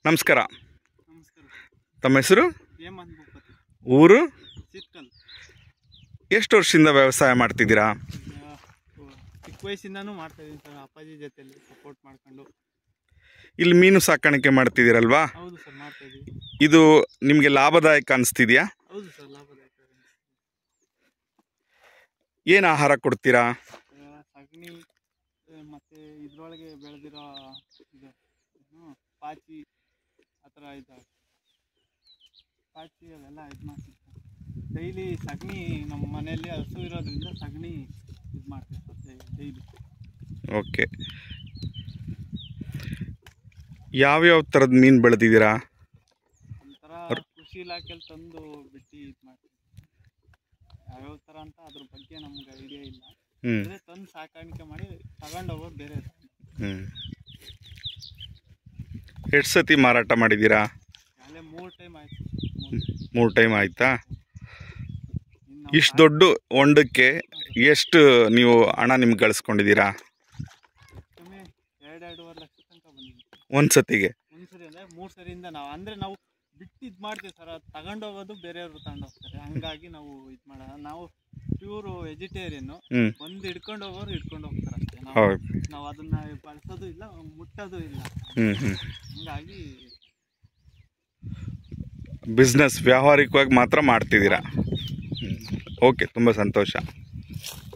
ನಮಸ್ಕಾರ ನಮಸ್ಕಾರ ತಮ್ಮ ಹೆಸರು ಹೇಮಂತ್ ಭೂಪತಿ ಊರು ಚಿತ್ಕಲ್ ಎಷ್ಟು ವರ್ಷದಿಂದ ವ್ಯವಸಾಯ ಮಾಡ್ತಿದ್ದೀರಾ ಆ, ಚಿಕ್ಕ ವಯಸ್ಸಿಂದನೂ ಮಾಡ್ತಾ ಇದೀನಿ ಸರ್ ಅಪ್ಪಾಜಿ ಜೊತೆಲಿ ಸಪೋರ್ಟ್ ಮಾಡ್ಕೊಂಡು ಇಲ್ಲಿ ಮೀನು ಸಾಕಾಣಿಕೆ ಮಾಡ್ತಿದ್ದೀರಲ್ವಾ ಹೌದು ಸರ್ ಮಾಡ್ತಾ ಇದೀವಿ ಇದು ನಿಮಗೆ ಲಾಭದಾಯಕ ಅನಿಸ್ತಿದ್ಯಾ ಹೌದು ಸರ್ ಲಾಭದಾಯಕ ಏನು ಆಹಾರ ಕೊಡ್ತೀರಾ ಆ, ಸಗಣಿ ಆ, ಮತ್ತೆ ಇದ್ರೊಳಗೆ ಬೆಳೆದಿರೋ ಇದು ಏನು, ಪಾಚಿ ಆ ಥರ ಇದ್ದಾವೆ ಪಾಚಿ ಅವೆಲ್ಲ ಇದು ಮಾಡ್ತೀವಿ ಸರ್ ಡೈಲಿ ಸಗಣಿ ನಮ್ಮ ಮನೆಯಲ್ಲಿ ಹಸು ಇರೋದ್ರಿಂದ ಸಗಣಿ ಇದು ಮಾಡ್ತೀವಿ ಸರ್ ಡೈಲಿ ಓಕೆ ಯಾವ್ಯಾವ ಥರದ ಮೀನು ಬೆಳೆದಿದ್ದೀರಾ ಒಂಥರ ಕೃಷಿ ಇಲಾಖೆಯಲ್ಲಿ ತಂದು ಬಿಟ್ಟು ಇದು ಮಾಡ್ತೀವಿ ಯಾವ್ಯಾವ ಥರ ಅಂತ ಅದ್ರ ಬಗ್ಗೆ ನಮ್ಗೆ ಐಡಿಯಾ ಇಲ್ಲ ಹ್ಞೂ ಅದೇ ತಂದು ಸಾಕಾಣಿಕೆ ಮಾಡಿ ತಗೊಂಡೋಗೋರು ಬೇರೆ ಹ್ಞೂ ಎಷ್ಟು ಸತಿ ಮಾರಾಟ ಮಾಡಿದ್ದೀರಾ ಅಲ್ಲೇ ಮೂರು ಟೈಮ್ ಆಯ್ತು ಮೂರು ಟೈಮ್ ಆಯಿತಾ ಇನ್ನು ಇಷ್ಟು ದೊಡ್ಡ ಹೊಂಡಕ್ಕೆ ಎಷ್ಟು ನೀವು ಹಣ ನಿಮ್ಗೆ ಗಳಿಸ್ಕೊಂಡಿದ್ದೀರಾ ಕಮ್ಮಿ ಎರಡು ಎರಡೂವರೆ ಲಕ್ಷ ತನಕ ಬಂದಿದೆ ಒಂದು ಸತಿಗೆ ಒಂದು ಸರಿ ಅಂದರೆ ಮೂರು ಸರಿಯಿಂದ ನಾವು ಅಂದರೆ ನಾವು ಬಿಟ್ಟು ಇದು ಮಾಡ್ತೀವಿ ಸರ್ ಅದು ತಗೊಂಡೋಗೋದು ಬೇರೆಯವರು ತಗೊಂಡೋಗ್ತಾರೆ ಹಂಗಾಗಿ ನಾವು ಇದು ಮಾಡೋಣ ನಾವು ಪ್ಯೂರು ವೆಜಿಟೇರಿಯನ್ನು ಹ್ಞೂ ಬಂದು ಹಿಡ್ಕೊಂಡು ಹೋಗೋರು ಹಿಡ್ಕೊಂಡು ಹೋಗ್ತಾರೆ ಅಷ್ಟೇ ನಾವು ಹೌದು ನಾವು ಅದನ್ನ ಬಳಸೋದು ಇಲ್ಲ ಮುಟ್ಟೋದು ಇಲ್ಲ ಹ್ಞೂ ಹ್ಞೂ ಹಂಗಾಗಿ ಬಿಸ್ನೆಸ್ ವ್ಯಾವಹಾರಿಕವಾಗಿ ಮಾತ್ರ ಮಾಡ್ತಿದ್ದೀರಾ ಓಕೆ ತುಂಬ ಸಂತೋಷ